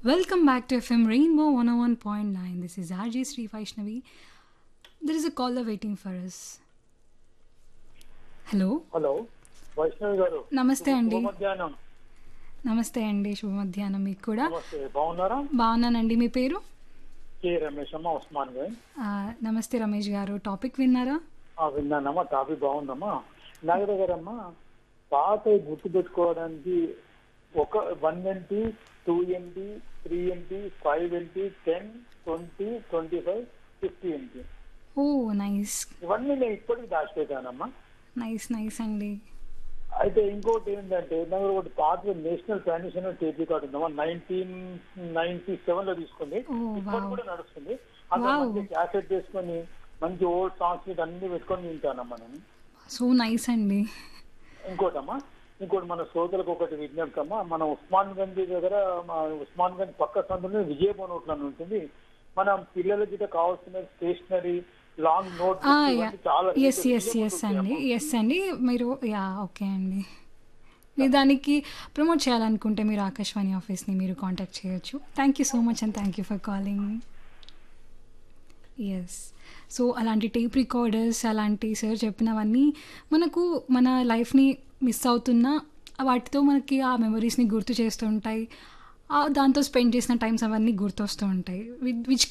Welcome back to FM Rainbow 101.9. This is RJ Sri Vaishnavi. There is a caller waiting for us. Hello hello Vaishnavi garu నమస్తే అండి. శుభ మధ్యాహ్నం నమస్తే అండి శుభ మధ్యాహ్నం మీకు కూడా నమస్తే బాగున్నారా బాగున్నానండి మీ పేరు కే రమేష్ అమ్మ ఉస్మాన్ గారు ఆ, నమస్తే రమేష్ గారు టాపిక్ విన్నారా ఆ, విన్నానమ్మా టాపిక్ బాగుందమ్మా నాగర గారమ్మా పాత గుర్తు పెట్టుకోవడానికి ఒక వన్ ఎంటీ టూ ఎంటీ త్రీ ఎంటీ ఫైవ్ ఎంటీ ten twenty twenty five fifty ఎంటీ ఓ నైస్ ఇవన్నీ నేను ఇప్పటికి దాచిపెట్టానమ్మా నైస్ నైస్ అండి అయితే ఇంకోటి ఏంటంటే నాకు ఒకటి పాత నేషనల్ ట్రాడిషనల్ టేప్ రికార్డ్ ఉందమ్మా నైన్టీన్ నైన్టీ సెవెన్ లో తీసుకుంది ఓ ఇప్పటి వావ్ కూడా నడుస్తుంది అందులో Wow. మంచి క్యాసెట్ చేసుకొని మంచి ఓల్డ్ సాంగ్స్ అన్ని పెట్టుకొని వింటానమ్మా నేను సో నైస్ అండి ఇంకోటమ్మా ఇంకోటి మన శ్రోతలకు ఒకటి విజ్ఞప్తి అమ్మా మన ఉస్మాన్ గంజ్ దగ్గర మా ఉస్మాన్ గంజ్ పక్క సందులో విజయభవన్ హోటల్ అని ఉంటుంది మన పిల్లల గిట్ట కావాల్సిన స్టేషనరీ లాంగ్ నోట్ చాలా ఎస్ ఎస్ ఎస్ అండి ఎస్ అండి మీరు యా ఓకే అండి మీరు దానికి ప్రమోట్ చేయాలనుకుంటే మీరు ఆకాశవాణి ఆఫీస్ని మీరు కాంటాక్ట్ చేయొచ్చు thank you so much and thank you for calling yes so అలాంటి టేప్ రికార్డర్స్ అలాంటి సార్ చెప్పినవన్నీ మనకు మన లైఫ్ని మిస్ అవుతున్న వాటితో మనకి ఆ మెమరీస్ని గుర్తు చేస్తూ ఉంటాయి ఆ దాంతో స్పెండ్ చేసిన టైమ్స్ అవన్నీ గుర్తొస్తూ ఉంటాయి విచ్